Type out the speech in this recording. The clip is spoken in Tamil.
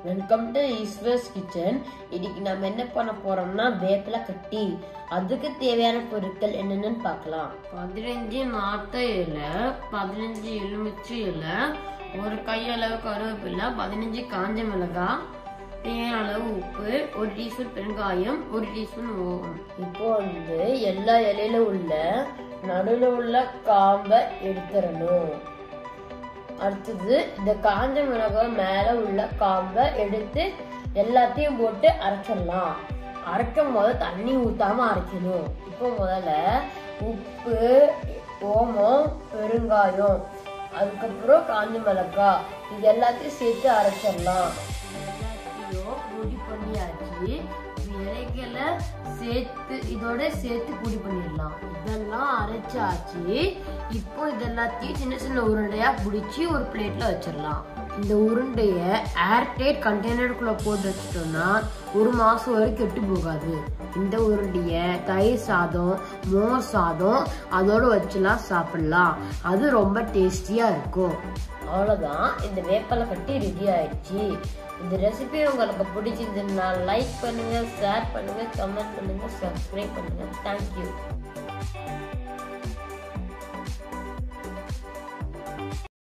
வெல்கம் டு ஈஸ்வர்ஸ் கிச்சன் இன்னைக்கு நம்ம என்ன பண்ண போறோம்னா வேப்பில கட்டி அதுக்கு தேவையான பொருட்கள் என்னென்னு பார்க்கலாம் பதினஞ்சு நாத்த இலை பதினஞ்சு எலுமிச்சை இலை ஒரு கையளவு கருவேப்பிலை பதினஞ்சு காஞ்ச மிளகாய் தேவையான அளவு உப்பு ஒரு டீஸ்பூன் பெருங்காயம் ஒரு டீஸ்பூன் ஓகம் இப்போ வந்து எல்லா இலையில உள்ள நடுவில் உள்ள காம்பை எடுத்துடணும் அடுத்தது இந்த காஞ்ச மிளகாய் மேல உள்ள காம்பை எடுத்து எல்லாத்தையும் போட்டு அரைச்சிடலாம் அரைக்கும் போது தண்ணி ஊத்தாம அரைக்கணும் இப்போ முதல்ல உப்பு ஓமம் பெருங்காயம் அதுக்கப்புறம் காஞ்ச மிளகாய் இது எல்லாத்தையும் சேர்த்து அரைச்சிடலாம் எல்லாத்தையும் பொடி பண்ணியாச்சு இலைகளை சேர்த்து இதோட சேர்த்து பொடி பண்ணிடலாம் இதெல்லாம் அரைச்சாச்சு இப்போ இதெல்லாத்தையும் சின்ன சின்ன உருண்டையா பிடிச்சி ஒரு பிளேட்ல வச்சிடலாம் இந்த உருண்டைய ஏர்டைட் கண்டெய்னருக்குள்ள போட்டு வச்சிட்டோம்னா ஒரு மாசம் வரைக்கும் கெட்டு போகாது இந்த உருண்டைய தயிர் சாதம் மோர் சாதம் அதோட வச்சுலாம் சாப்பிடலாம் அது ரொம்ப டேஸ்டியா இருக்கும் அவ்வளோதான் இந்த வேப்பலை கட்டி ரெடி ஆயிடுச்சு இந்த ரெசிபி உங்களுக்கு பிடிச்சிருந்ததுன்னா லைக் பண்ணுங்க ஷேர் பண்ணுங்க கமெண்ட் பண்ணுங்க சப்ஸ்கிரைப் பண்ணுங்க தேங்க்யூ